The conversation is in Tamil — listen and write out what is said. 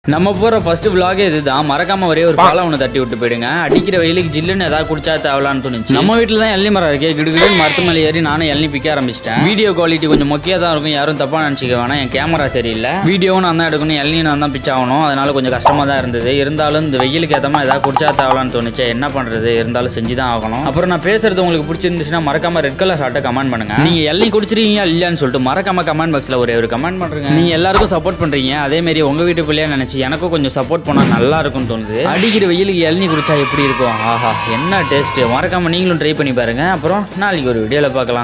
நம்ம போற ஃபர்ஸ்ட் vlog இதுதான் மறக்காம ஒரே ஒரு ஃபாலோ ஒன்று தட்டி விட்டு போயிடுங்க அடிக்கிற வெயிலுக்கு ஜில்லுன்னு ஏதாவது குடிச்சா தேவலான்னு தோணுச்சு நம்ம வீட்டில் தான் எள்ளி மரம் இருக்கே கிடுகிடு மரத்து மேலே ஏறி நானும் எள்ளி பிக்க ஆரம்பிச்சிட்டேன் வீடியோ குவாலிட்டி கொஞ்சம் மொக்கையாக தான் இருக்கும் யாரும் தப்பா நினச்சிக்க வேணாம் என் கேமரா சரியில்லை வீடியோவும் நான் தான் எடுக்கணும் எள்ளியும் நான் தான் பிச் ஆகணும் அதனால கொஞ்சம் கஷ்டமா தான் இருந்தது இருந்தாலும் இந்த வெயிலுக்கு ஏற்ற மாதிரி ஏதாவது குடிச்சா தேவலான்னு தோணுச்சு என்ன பண்றது இருந்தாலும் செஞ்சு தான் ஆகணும் அப்புறம் நான் பேசுறது உங்களுக்கு பிடிச்சிருந்துச்சுன்னா மறக்காம ரெட் கலர் ஹார்ட்டை கமெண்ட் பண்ணுங்க நீங்க எள்ளி குடிச்சிருக்கீங்க இல்லையான்னு சொல்லிட்டு மறக்காம கமெண்ட் பாக்ஸ்ல ஒரே ஒரு கமெண்ட் பண்றீங்க நீங்க எல்லாருக்கும் சப்போர்ட் பண்றீங்க அதே மாதிரி உங்க வீட்டு பிள்ளையா நினைச்சு எனக்கும் கொஞ்சம் சப்போர்ட் பண்ணா நல்லா இருக்கும்னு தோணுது அடிக்கிற வெயிலுக்கு இளநீ குடிச்சா எப்படி இருக்கும் ஆஹா என்ன டேஸ்ட் மறக்காம நீங்களும் ட்ரை பண்ணி பாருங்க அப்புறம் நாளைக்கு ஒரு வீடியோல பார்க்கலாம்